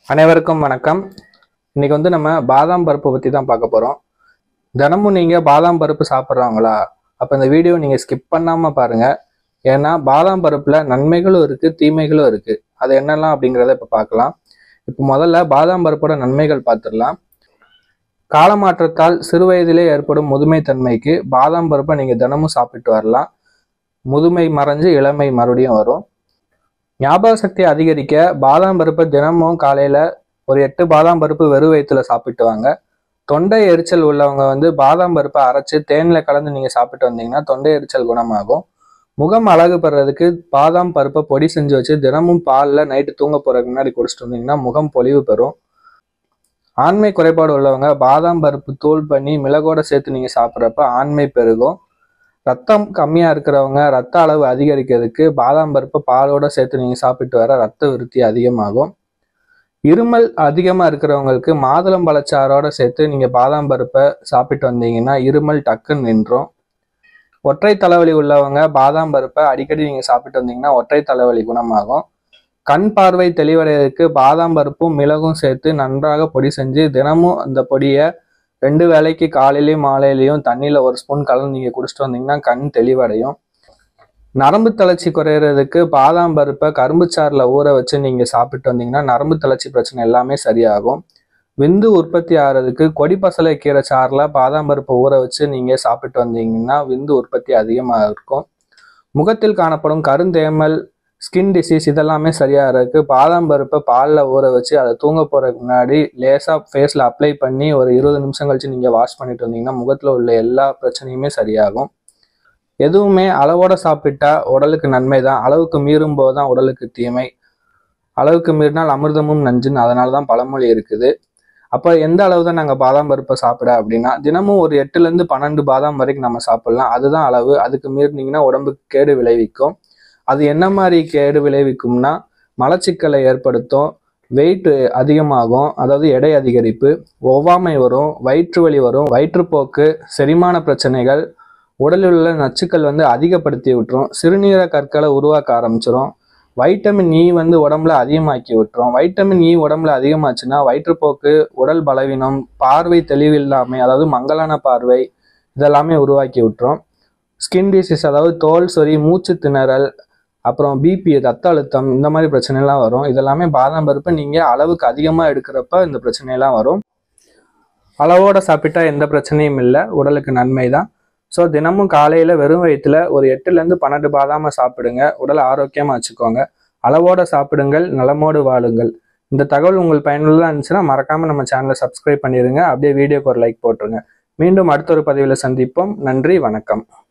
அனைவருக்கும் வணக்கம் இன்னைக்கு வந்து நம்ம பாதாம் பருப்பை பற்றி தான் பார்க்க போகிறோம் தினமும் நீங்கள் பாதாம் பருப்பு சாப்பிட்றவங்களா அப்போ இந்த வீடியோ நீங்கள் ஸ்கிப் பண்ணாமல் பாருங்கள் ஏன்னா பாதாம் பருப்பில் நன்மைகளும் இருக்குது தீமைகளும் இருக்குது அது என்னெல்லாம் அப்படிங்கிறத இப்போ பார்க்கலாம் இப்போ முதல்ல பாதாம் பருப்போட நன்மைகள் பார்த்துடலாம் காலமாற்றத்தால் சிறுவயதிலே ஏற்படும் முதுமை தன்மைக்கு பாதாம் பருப்பை நீங்கள் தினமும் சாப்பிட்டு வரலாம் முதுமை மறைஞ்சு இளமை மறுபடியும் வரும் ஞாபக சக்தி அதிகரிக்க பாதாம் பருப்பை தினமும் காலையில ஒரு எட்டு பாதாம் பருப்பு வெறும் வயிற்றுல சாப்பிட்டு வாங்க தொண்டை எரிச்சல் உள்ளவங்க வந்து பாதாம் பருப்பை அரைச்சு தேன்ல கலந்து நீங்க சாப்பிட்டு வந்தீங்கன்னா தொண்டை எரிச்சல் குணமாகும் முகம் அழகு பெறதுக்கு பாதாம் பருப்பை பொடி செஞ்சு வச்சு தினமும் பால்ல நைட்டு தூங்க போறதுக்கு முன்னாடி குடிச்சிட்டு வந்தீங்கன்னா முகம் பொலிவு பெறும் ஆண்மை குறைபாடு உள்ளவங்க பாதாம் பருப்பு தூள் பண்ணி மிளகோட சேர்த்து நீங்க சாப்பிட்றப்ப ஆண்மை பெருகும் ரத்தம் கம்மியா இருக்கிறவங்க ரத்த அளவு அதிகரிக்கிறதுக்கு பாதாம் பருப்பை பாலோட சேர்த்து நீங்க சாப்பிட்டு வர ரத்த விருத்தி அதிகமாகும் இருமல் அதிகமா இருக்கிறவங்களுக்கு மாதுளம் பழச்சாரோட சேர்த்து நீங்க பாதாம் பருப்பை சாப்பிட்டு வந்தீங்கன்னா இருமல் டக்குன்னு நின்றும் ஒற்றை தலைவலி உள்ளவங்க பாதாம் பருப்பை அடிக்கடி நீங்க சாப்பிட்டு வந்தீங்கன்னா ஒற்றை தலைவலி குணமாகும் கண் பார்வை தெளிவடைறதுக்கு பாதாம் பருப்பும் மிளகும் சேர்த்து நன்றாக பொடி செஞ்சு தினமும் அந்த பொடியை ரெண்டு வேளைக்கு காலையிலயும் மாலையிலயும் தண்ணியில ஒரு ஸ்பூன் கலந்து நீங்க குடிச்சிட்டு வந்தீங்கன்னா கண் தெளிவடையும் நரம்பு தளர்ச்சி குறையிறதுக்கு பாதாம் பருப்பை கரும்பு சாறுல ஊற வச்சு நீங்க சாப்பிட்டு வந்தீங்கன்னா நரம்பு தளர்ச்சி பிரச்சனை எல்லாமே சரியாகும் விந்து உற்பத்தி ஆகிறதுக்கு கொடிப்பசலை கீரை சாறுல பாதாம் பருப்பை ஊற வச்சு நீங்க சாப்பிட்டு வந்தீங்கன்னா விந்து உற்பத்தி அதிகமாக இருக்கும் முகத்தில் காணப்படும் கருந்தேமல் ஸ்கின் டிசீஸ் இதெல்லாமே சரியாகிறதுக்கு பாதாம் பருப்பை பாலில் ஊற வச்சு அதை தூங்க போகிறதுக்கு முன்னாடி லேசாக ஃபேஸில் அப்ளை பண்ணி ஒரு இருபது நிமிஷம் கழிச்சு நீங்கள் வாஷ் பண்ணிட்டு வந்தீங்கன்னா முகத்தில் உள்ள எல்லா பிரச்சனையுமே சரியாகும் எதுவுமே அளவோட சாப்பிட்டா உடலுக்கு நன்மை தான் அளவுக்கு மீறும் போது தான் உடலுக்கு தீமை அளவுக்கு மீறினால் அமிர்தமும் நஞ்சுன்னு அதனால தான் பழமொழி இருக்குது அப்போ எந்த அளவு தான் நாங்கள் பாதாம் பருப்பை சாப்பிட அப்படின்னா தினமும் ஒரு எட்டுலேருந்து பன்னெண்டு பாதாம் வரைக்கும் நம்ம சாப்பிடலாம் அதுதான் அளவு அதுக்கு மீறினீங்கன்னா உடம்புக்கு கேடு விளைவிக்கும் அது என்ன மாதிரி கேடு விளைவிக்கும்னா மலச்சிக்கலை ஏற்படுத்தும் வெயிட் அதிகமாகும் அதாவது எடை அதிகரிப்பு ஒவ்வாமை வரும் வயிற்று வலி வரும் வயிற்றுப்போக்கு செரிமான பிரச்சனைகள் உடலில் உள்ள நச்சுக்கள் வந்து அதிகப்படுத்தி விட்டுரும் சிறுநீர கற்களை உருவாக்க ஆரம்பிச்சிரும் வைட்டமின் இ வந்து உடம்புல அதிகமாக்கி விட்டுரும் வைட்டமின் இ உடம்புல அதிகமாச்சுன்னா வயிற்றுப்போக்கு உடல் பலவீனம் பார்வை தெளிவில்லாமை அதாவது மங்கலான பார்வை இதெல்லாமே உருவாக்கி விட்டுரும் ஸ்கின் டிசீஸ் அதாவது தோல் சொறி மூச்சு திணறல் அப்புறம் பிபி ரத்த அழுத்தம் இந்த மாதிரி பிரச்சனைலாம் வரும் இதெல்லாமே பாதாம் பருப்பு நீங்கள் அளவுக்கு அதிகமாக எடுக்கிறப்ப இந்த பிரச்சனையெல்லாம் வரும் அளவோட சாப்பிட்டா எந்த பிரச்சனையும் இல்லை உடலுக்கு நன்மை தான் ஸோ தினமும் காலையில் வெறும் வயிற்றுல ஒரு எட்டுலேருந்து பன்னெண்டு பாதாம சாப்பிடுங்க உடலை ஆரோக்கியமாக வச்சுக்கோங்க அளவோட சாப்பிடுங்கள் நலமோடு வாழுங்கள் இந்த தகவல் உங்களுக்கு பயனுள்ளதாக இருந்துச்சுன்னா மறக்காமல் நம்ம சேனலை சப்ஸ்கிரைப் பண்ணிடுங்க அப்படியே வீடியோக்கு ஒரு லைக் போட்டுருங்க மீண்டும் அடுத்த ஒரு பதிவில் சந்திப்போம் நன்றி வணக்கம்